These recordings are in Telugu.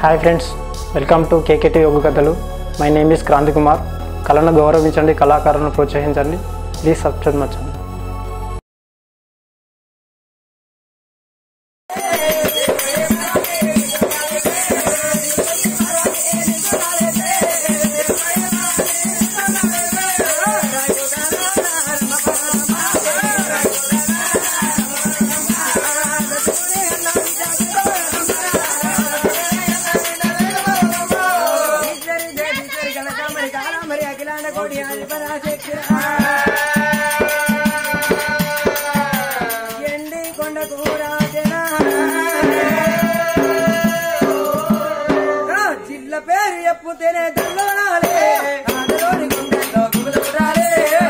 Hi friends welcome to KKT యోగ కథలు my name is Kranthi Kumar కళను గౌరవించండి కళాకారులను ప్రోత్సహించండి ప్లీజ్ సబ్స్క్రైబ్ మచ్చండి ఎండి కొండ కూర జిల్ల పేరు ఎప్పుతేనే దల్లనాలే అందులోని గుండెల్లో గుబులురాలే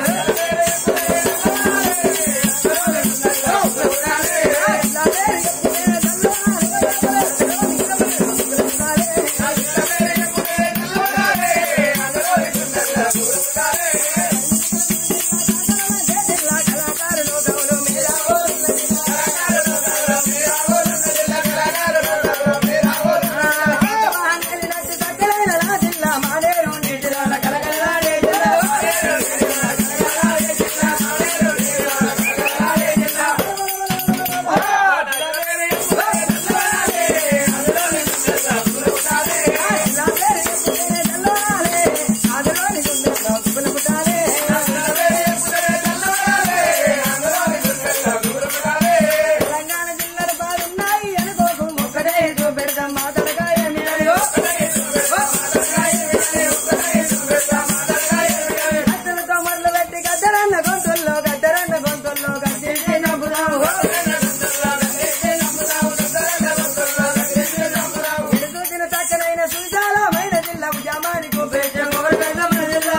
తెలంగాణ జిల్లాలు బాగున్నాయి అనుకోకు ఒక్కడే చూపెడతాం మా తలకాయ మీరు గద్దలతో మొదలు పెట్టి గద్దరన్న గొంతుల్లో గద్దరన్న గొంతుల్లో గద్దెంటే నమ్ముదాము ఇటు చూసిన చక్కనైన సుజాలమైన జిల్లా జమానికి ఉపేక్షం మన జిల్లా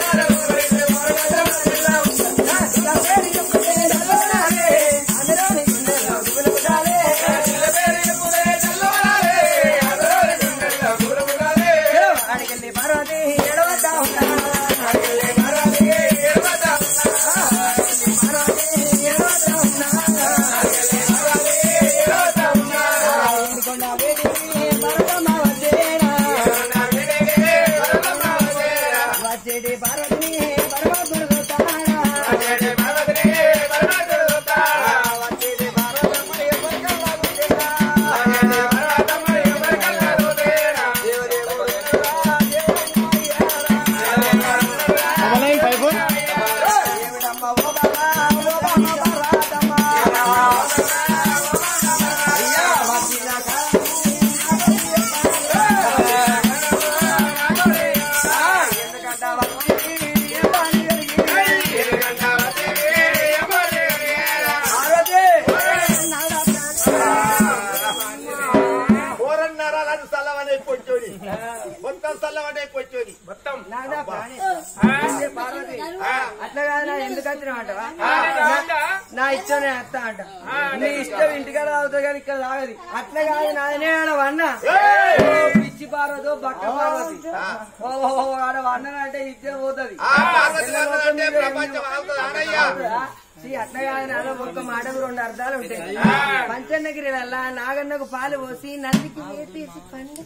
అడిగల్లి పార్వతి ఎడవతా ఉన్నా అడిగల్లి పార్వతి ఎడవతా కొండ వేడికి మరొకమ్మ వచ్చేనా వచ్చేటి పార్వతిని పరమగురు తారా వచ్చేటి పార్వతమ్మ ఎవరికల్లా వచ్చేనా దేవుడమ్మ ఓ బాబా ఓ బామ్మ పర్వతమ్మ అయ్యా వచ్చినాక ఎందుకంట వచ్చి ఏ పని జరిగింది ఓరన్నరాలను సల్లవనే పొచ్చోడి మొత్తం సల్లవనే పొచ్చోడి మొత్తం నాదా ప్రాణి. అంటే పార్వతి అట్లా కాదు నా ఎందుకు వచ్చినావంటవా నా ఇష్టం నేను వస్తా అంట నీ ఇష్టం ఇంటికాడ అవుతుంది కానీ ఇక్కడ తాగది అట్లా కాదు నాదనే ఆడ వన్న ఓ పిచ్చి పార్వతి ఓ బక్క పార్వతి ఓ ఓ, ఓ, ఆడ వన్న అంటే ఇచ్చే పోతుంది ఆ పార్వతి వందనంటే ప్రపంచం ఆగుతుంది అనయ్యా సి అట్లా కాదు నాలో ఒక్క మాటకు రెండు అర్థాలు ఉంటాయి పంచన్నగిరి వల్ల నాగన్నకు పాలు పోసి నందికి వేపేసి పండు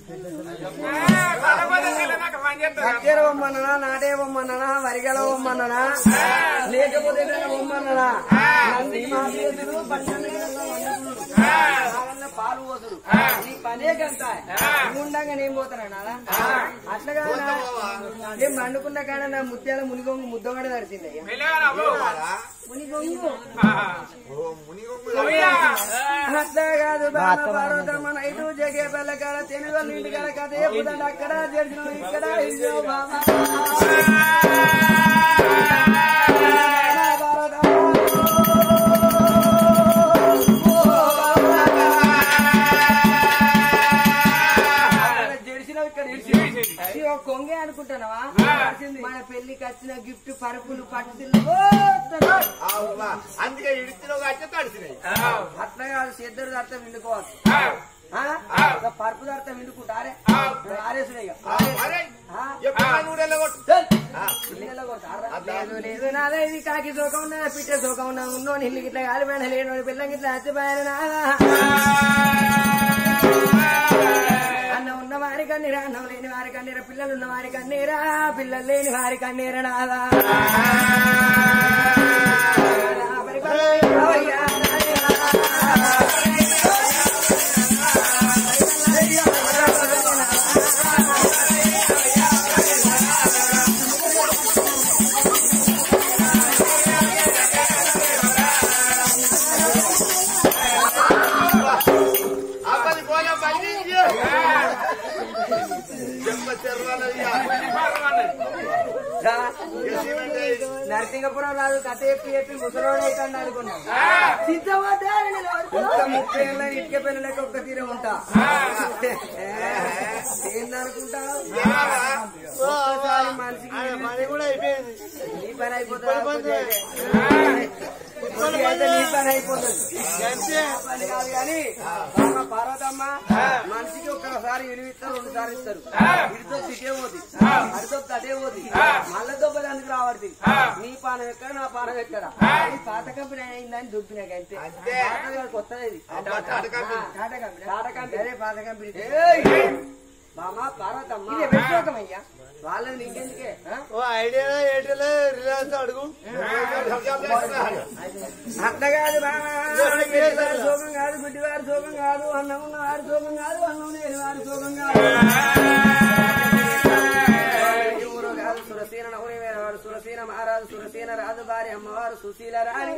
కత్తెర బొమ్మన్నా నాటే బొమ్మన్నా వరిగల బొమ్మన్నా లేకపోతే ఏదైనా బొమ్మన్నా నంది మాసేదులు పంచన్నగిరిలో వండుకునుడు. నాగన్న పాలు పోతుడు నీ పనే గంట ఉండంగా నేను పోతానా అట్లా కాదు నా- నేను పండుకున్న కాడ నా ముత్యాల మునిగొంగు ముద్దగడ తడిచిందయ్యా మునిగొంగు ఓ మునిగొంగు అట్లా కాదు బామ పార్వతమ్మ నైటు జగే పిల్ల కాడ తెలుగు ఇంటి కాడ కథ చెప్పుదండి అక్కడ జరిగిన ఇక్కడ ఇయ్యో బామ కొంగే అనుకుంటున్నావా మన పెళ్లికి వచ్చిన గిఫ్ట్ పరుపులు పట్టులు అవునా అందుకే ఇడిచిన వచ్చి తడిసినాయి అట్లా కాదు సిద్ధరు దర్త విండుకోవాలి పరుపు దర్త విండుకుంటారే ఆరేసులే ఇక. అరే ఆ? ఎప్పుడు నూనెలో కొట్టు పిల్లలు కొడతారా? లేదు లేదు నాదే ఇది కాకి సోకం ఉన్నా పిట్టే సోకం ఉన్నా ఉన్నోని ఇల్లు గిట్ల కాలిపోయిన లేనోని పిల్లం గిట్ల హత్యపోయాను నాదా అన్న ఉన్నవా కన్నీరా అన్నం లేని వారి కన్నీర పిల్లలు ఉన్న వారి కన్నీరా పిల్లలు లేని వారి కన్నీర నాదా పరిపాలయ్యా, అప్పటి పోలే బయటికి చెంప చెర్రాలయ్యా రా. నరసింగపురం రాదు కథ చెప్పి చెప్పి ముసలోడు అవుతాడు అనుకున్నాను ఇంత ముప్పై ఏళ్ళ ఇటుక పెన్ను లెక్క ఒక్క తీరే ఉంటా ఏందనుకుంటావు ఒక్కసారి మనిషికి పని కూడా అయిపోయింది నీ పని అయిపోతుంది అయితే నీ పని అయిపోతుంది అంతే నా పని కాదు కానీ బామ్మ పార్వతమ్మ మనిషికి ఒక్కసారి విలువిస్తారు రెండు సార్లు ఇస్తారు ఇడితో తిట్టే పోతుంది అడితో తటే పోతుంది మళ్ళీ దొబ్బలు అందుకు రావడుతుంది నీ పానం ఎక్కడ నా పానం ఎక్కడ ఇది పాత కంపెనీ అయిందని దుబ్బినాక అంతే పాత కాదు, కొత్తది ఇది Tata company. Tata company Tata company అదే పాత కంపెనీ బామ్మ పార్వతమ్మ ఇది వ్యతిరేకమయ్యా వాళ్ళని నీకెందుకే ఆ? ఓ ఐడియా ఎయిర్టెల్ రిలయన్స్ అడుగు అట్లా కాదు బావా. గుడ్డివారి శోకం కాదు గుడ్డివారి శోకం కాదు అన్నం ఉన్న వారి శోకం కాదు అన్నం లేని వారి శోకం కాదు ఈ ఊరు కాదు సురసీన నవరి వారు సురసీన మహారాజు సురసీన రాజు భార్య అమ్మవారు సుశీల రాణి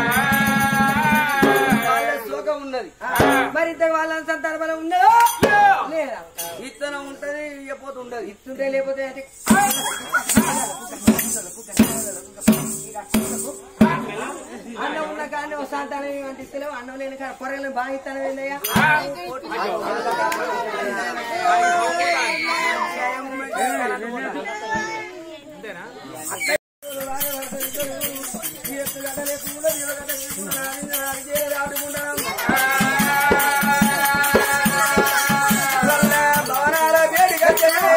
వాళ్ళ శోకం ఉన్నది మరి ఇంత వాళ్ళ సందర్భంలో ఉన్నదో లేదా ఇత్తనం ఉంటది ఇయ్యపోతే ఉండదు ఇస్తుంటే లేకపోతే అంటే అన్నం ఉన్న కానీ వస్తాంటాను అంటే ఇస్తలేవు అన్నం లేని కానీ పొరగలను బాగా ఇస్తాను ఏందయ్యా భవనాల వేడిగా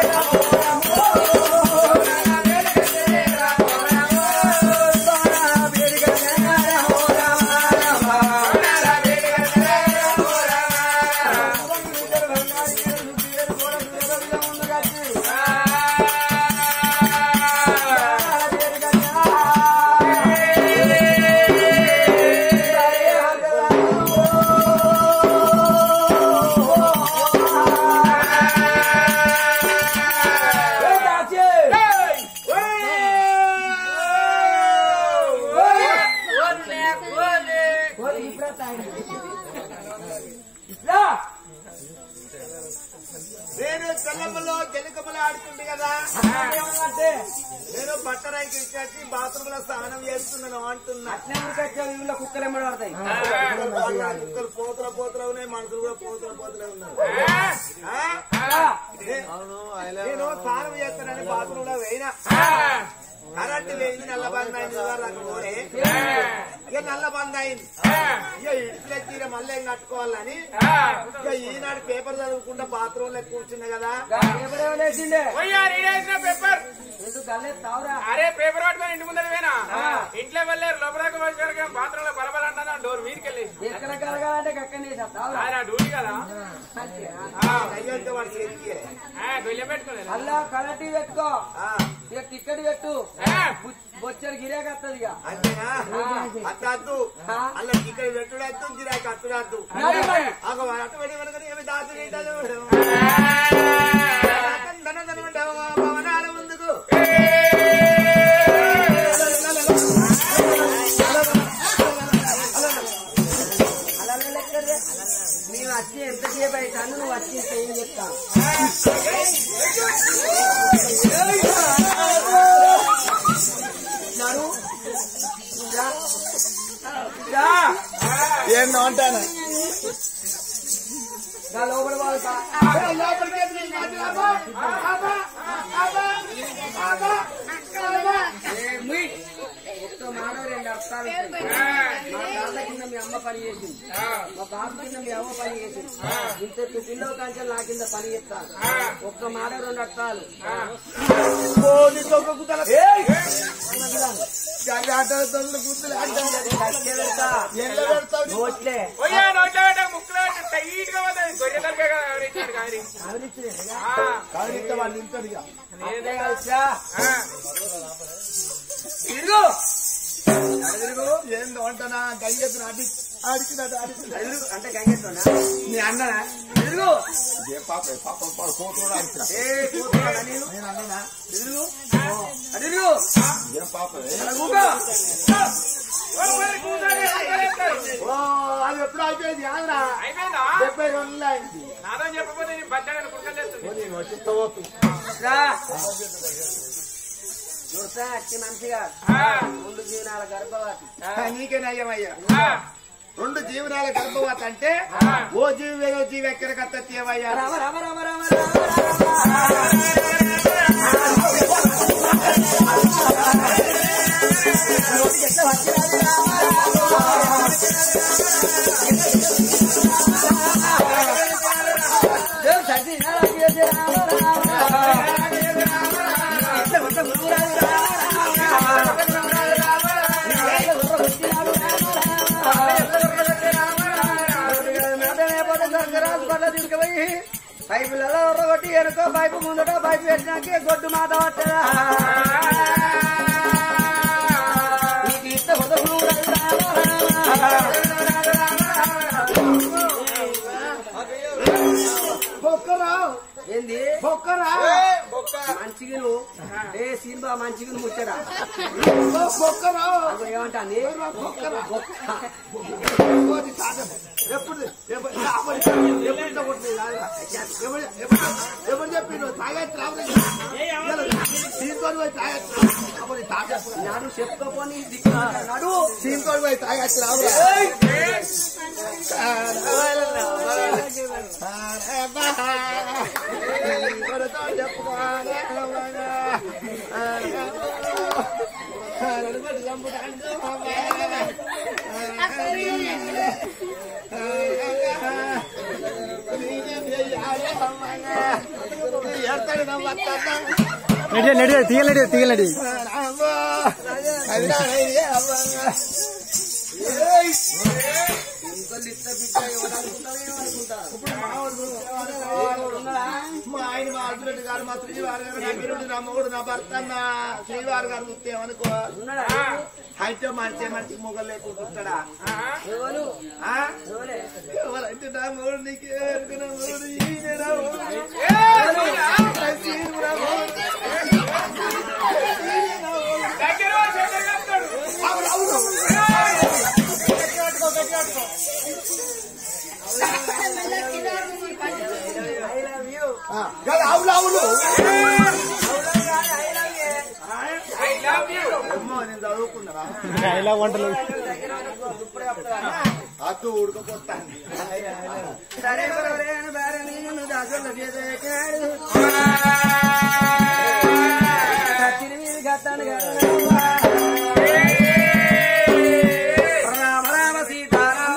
నేను చల్లమ్మలో జలకమ్మలో ఆడుతుంది కదా నేను బట్టరాయికి ఇచ్చేసి బాత్రూమ్ లో స్నానం చేస్తున్నాను అంటున్నా కుక్కలు ఎమ్మడి పడతాయి కుక్కలు పోతల పోతల ఉన్నాయి మనుషులు కూడా పోతల పోతలే ఉన్నారు ఆ? నేను స్నానం చేస్తానని బాత్రూమ్ లో వేయినా కరెంట్ వేయింది నల్ల బంద్ అయింది రకమోనే ఇక నల్ల బంద్ అయింది ఇక ఇట్లే తీర మళ్ళీ ఏం కట్టుకోవాలని ఇక ఈనాడు పేపర్ చదువుకుంటా బాత్రూమ్ లో కూర్చున్నా కదా లేచిండే పోయ్యా రీడేసిన పేపర్ ఎందుకు గల్లే తావురా అరే పేపర్ పట్టుకొని ఇంటి ముందర పోయినా ఇంట్లో వెళ్ళారు లోపలికి వచ్చారు బాత్రూమ్ లో బలబల అంటాను డోర్ మీదకి వెళ్ళి ఎక్కడ కలగాలంటే కక్కనే తావురా ఆయన డ్యూటీ కదా అయ్యంటే వాడు చేతికి వెళ్ళి పెట్టుకోలేదు అల్లా కలటి పెట్టుకో ఆ, ఇక టికెట్ పెట్టు బొచ్చడి గిరాకి వస్తుంది ఇక అంతేనా అత్తద్దు అల్ల ఇక్కడ పెట్టుడద్దు గిరాకి అట్టుడద్దు నడు మరి. ఆగో వాడు అట్టు పెట్టి కనుక ఏమి దాచు భవనాల ముందుకు అలా లెక్కదే మేము వచ్చి ఎంతసేపు అవుతాను నువ్వు వచ్చి ఏం చెప్తా నడు. రా. రా. ఏంటో అంటాను రా లోపల వాళ్ళ ఒక్క మాట రెండు అర్థాలు ఉంటాయి. మా తాత కింద మీ అమ్మ పని చేసింది మా బాబు కింద మీ అమ్మ పని చేసింది ఇంత పిల్లో కాంచె నా కింద పని చేస్తాను ఒక్క మాట రెండు అర్థాలు నోట్లే పోయ్యా నోట్లో పెట్టక ముక్కులో పెట్టక టైట్ గా పోతుంది గొర్రె తలకే కదా ఎవరిచ్చాడు కానీ ఆ, కాగితే వాళ్ళు ఇంటాడు ఇక అంతే కాదురా. ఆ. తిరుగు ఏందో అంటానా గంగెత్తున అడి అడిచినట్టు అడిచినట్టు తిరుగు అంటే గంగెత్తోనా నీ అన్ననా తిరుగు ఏ పాప ఏ పాప పాప కోతులు అడిచిన ఏ కూతురా నేను నేను అన్ననా తిరుగు అటు తిరుగు ఏం పాప అలా కూకో ఓ, మరి కూర్చోండి, కూర్చోలేస్తారు. ఓ అది ఎప్పుడు అయిపోయింది కాదురా అయిపోయిందా డెబ్బై రెండు అయింది నాతో చెప్పకపోతే నేను బద్దగా కుడకలేస్తుంది నేను వచ్చి తవ్వచ్చు రా చూస్తా అచ్చి మంచిగా రెండు జీవనాల గర్భవతి నీకే నయ్యమయ్యా ఆ, రెండు జీవనాల గర్భవతి అంటే ఓ జీవి వేరే జీవి ఎక్కడ కత్తేవయ్యా రామ రామ రామ రామ రామ పైపులలో కొట్టి ఎనుకో పైపు ముందట పైపు పెట్టినాక గొడ్డు మాత పట్టదా నీకు ఇష్ట బొక్కరావు ఏంది బొక్కరావు మంచిగిను ఏ సినిమా మంచిగిను ముచ్చడా బొక్కరావు అగో ఏమంటాంది ఎప్పుడు ఎప్పుడు ఎప్పుడు ఇట్లా కొట్టలేదు కాదురా. ఎప్పుడు ఎప్పుడు ఎప్పుడు చెప్పిండు తాగచ్చు రావలేదు తీసుకొని పోయి తాగచ్చు అప్పుడు తాగచ్చు నాడు చెప్పుకోపోని దిక్కు నడు తీసుకొని పోయి తాగచ్చు రావు నడి నడి తీగలడి తీగలడి ఇంకొల్లు ఇట్ట బిడ్డ ఎవరు అనుకుంటారో ఏమో అనుకుంటారు మా ఆయన మా హస్బెండ్ గారు మా శ్రీవారి గారు నా బిరుడు నా మొగుడు నా భర్త నా శ్రీవారి గారు చూస్తే ఏమనుకో ఉన్నాడా అయితే మంచి మంచి మొగలు లేకుంటాడా ఎవరు ఆ? ఎవరే ఎవరంటే నా మొగుడు నీకు ఎరుక నా మొగుడు ఈయనే నా మొగుడు. ఏ, చూడా? ఈయన నా మొగుడు. దగ్గర వాడు చేతులు కలుపుతాడు. అవును, అవును. ఐ లవ్ యూ ఆ, కాదు, అవును అవును I love you. అమ్మో నేను చదువుకున్నారా ఇలా వంటలు అటు ఉడకపోతాను సరే ఎవరేను బారే నేను దాసుల చేతేకాడు కత్తిని మీద కత్తాను రామ రామ సీతారామ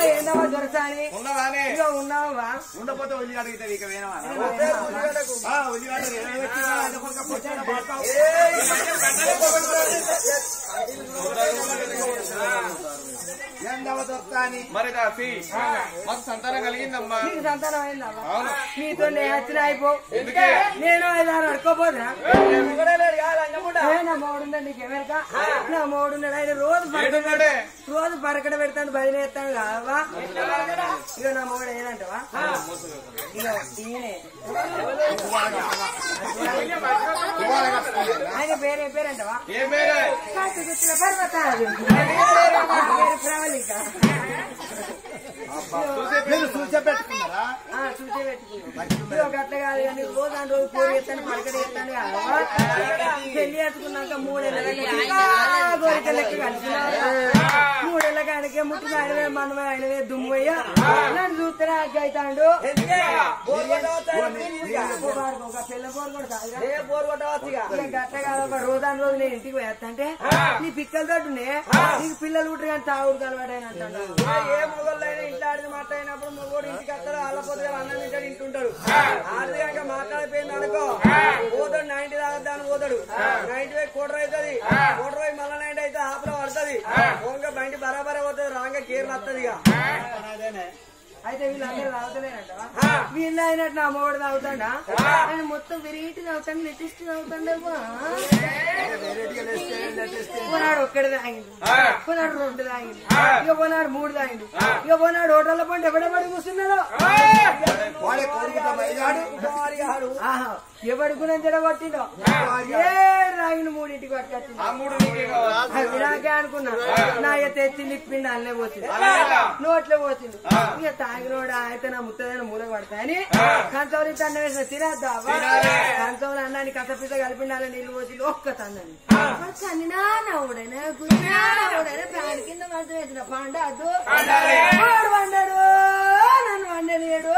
ఏందమ్మా దొరసాని ఉన్నదానే ఇక ఉన్నావా ఉండపోతే ఉల్లిగడ్డ గిట్ట ఇక వేనవా ఉల్లిగడ్డకు. ఆ, ఉల్లిగడ్డ వేరే పెట్టినా, అయితే కొంచెం పొట్టేన పడతావు. ఎండవ దొరకాని మరి దాసి మాకు సంతానం కలిగిందమ్మా నీకు సంతానం అయిందమ్మా అవును నీతో నేను వచ్చిన అయిపో ఎందుకే నేను ఐదారు అడుకోపోదా నా మోడుందా నీకు ఎవరికా నా మోడున్నాడు ఆయన రోజు పరకడ ఏడున్నాడే రోజు పరకడ పెడతాను బయలు ఎత్తాను కావా ఇక నా మోడు ఏదంటవా ఇక ఈయనే ఆయన పేరు ఏ పేరు అంటవా ఏ పేరే కాటు గుర్తుల పర్వతాలు పేరు ప్రవళిక మీరు చూసే పెట్టుకున్నారా ఆ, చూసే పెట్టుకున్నాం ఇదిగో గట్ల కాదు కానీ రోజు ఆ రోజు పూరి ఎత్తాను పలకడ ఎత్తాను కావా పెళ్లి చేసుకున్నాక మూడేళ్ళకి కోరిక లెక్క కలిసిన మూడేళ్ళ కాడికే ముట్టుకు ఆయనవే మనమే ఆయనవే దుమ్మయ్య నన్ను చూస్తేనే అగ్గ అవుతాడు ఒక పిల్ల పోరు కూడా కాదురా. ఇక గట్ల కాదు ఒక రోజాని రోజు నేను ఇంటికి పోయేస్తంటే నీ పిక్కల తోటనే నీకు పిల్లలు పుట్టి కానీ తాగుడు అలవాటైన అంటాడు ఏ మొగోళ్ళైనా ఇంట్లో ఆడిది మాట్లాడినప్పుడు మొగోడు ఇంటికి వస్తాడు వాళ్ళ పొద్దుగా అన్నం తింటాడు ఇంటుంటాడు ఆడిది కనుక మాట్లాడిపోయింది అనుకో పోతాడు నైన్టీ తాగద్దాని పోతాడు నైన్టీ పోయి కోటర్ అవుతుంది కోటర్ పోయి మళ్ళీ నైన్టీ అయితే ఆపలో పడుతుంది ఓంగా బండి బరాబరే పోతుంది రాంగా గేర్లు వస్తుంది ఇక అయితే వీళ్ళందరూ తాగుతలేనంట వీళ్ళు అయినట్టు నా అమ్మఒడు తాగుతాడా ఆయన మొత్తం వెరైటీ తాగుతాడు నెట్టిస్ట్ తాగుతాడమ్మా పోనాడు ఒక్కడి తాగిండు పోనాడు రెండు తాగిండు ఇక పోనాడు మూడు తాగిండు ఇక పోనాడు హోటల్లో పంట ఎవడెవడు కూర్చున్నాడు వాడే కోరికతో బయలుదేరాడు. ఆహా, ఎవడి గుణం జడగొట్టిండో ఏ రాగిన మూడింటికి పట్టుకొచ్చిండు ఆ మూడు నీకే కావాలి అది నాకే అనుకున్నా నా ఇక తెచ్చి నిప్పిండి అల్లే పోతుంది నోట్లో పోతుంది ఇక తాగినోడు అయితే నా ముత్తదైన మూల పడతాయని కంచంలో తండ వేసిన తినేద్దా కంచంలో అన్నాన్ని కసపిస కలిపిండాలి నీళ్లు పోసి ఒక్క తండని తన్నినా నవ్వుడైనా గురినా నవ్వుడైనా ఫ్యాన్ కింద మంచం వేసిన పండ అద్దు వాడు వండాడు నన్ను వండలేడు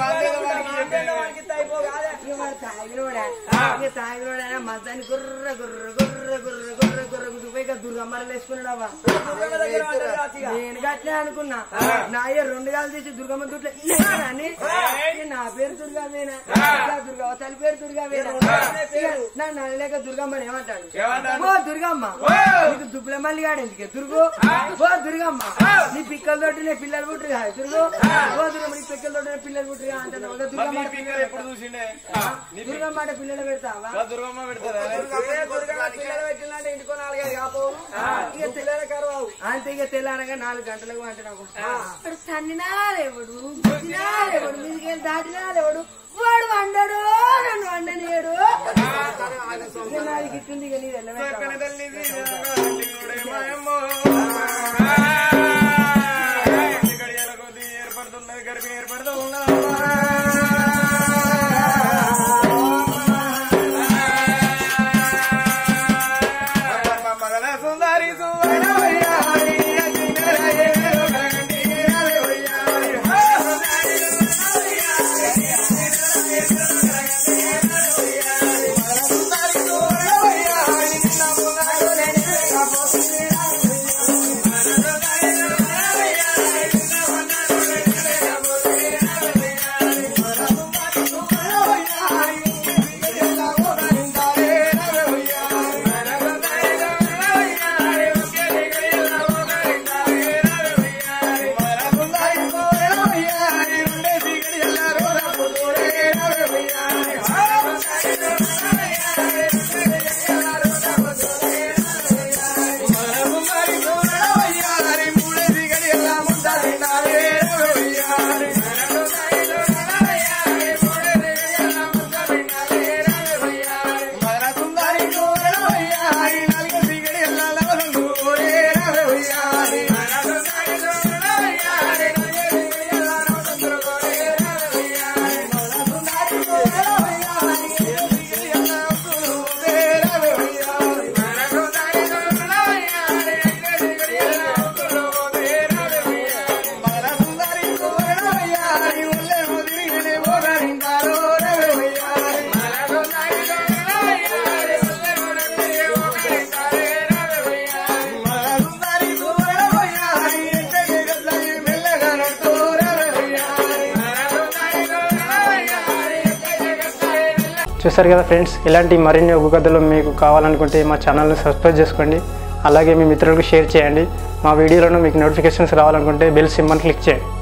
ఇక మరి తాగినోడా ఇక తాగినోడా మంచాన్ని గుర్ర గుర్ర గుర్ర గుర్ర గుర్ర గుర్ర గుర్ర ఇక దుర్గమ్మలు వేసుకున్నాడవ్వా నేను గట్లే అనుకున్నా నా అయ్య రెండు గాలు తీసి దుర్గమ్మ దుట్లో అని ఇక నా పేరు దుర్గావేనా ఇక దుర్గా తల్లి పేరు దుర్గావేనా ఇక నా నల్లలేక దుర్గమ్మని ఏమంటాడు ఏమంటాడు? ఓ దుర్గమ్మ నీకు దుబ్బుల మల్లి గాడు ఎందుకే దుర్గు ఓ దుర్గమ్మ నీ పిక్కల తోటి నీ పిల్లలు పుట్టుగా దుర్గు ఓ దుర్గమ్మ నీ పిక్కల తోటి నీ పిల్లలు పుట్టుగా అంటున్నావు కదా, దుర్గమ్మ నీ అంటే పిక్కలు పిల్లలు ఎప్పుడు చూసిండే నీ దుర్గమ్మ అంటే పిల్లలు పెడతావా పిక్కల దుర్గమ్మ పెడతారా అంతే ఇక తెల్లారగా నాలుగు గంటలకు అంటున్నావు వాడు తన్నినాడేవాడు గుద్దినాడేవాడు మీదికెళ్ళి దాటినాడేవాడు వాడు వండడు నన్ను వండనియడు ఇక నాది గిట్టుంది ఇక నీది చక్కని వెళ్ళవే తల్లి శ్రీరంగ మాయమ్మో. ఈ గడియల కొద్దీ ఏర్పడుతున్నది గర్భి ఏర్పడుతూ మగల సుందరి సుందరి చూసారు కదా ఫ్రెండ్స్ ఇలాంటి మరిన్ని ఒగ్గు కథలు మీకు కావాలనుకుంటే మా ఛానల్ని సబ్స్క్రైబ్ చేసుకోండి అలాగే మీ మిత్రులకు షేర్ చేయండి మా వీడియోలను మీకు నోటిఫికేషన్స్ రావాలనుకుంటే బెల్ సింబల్ క్లిక్ చేయండి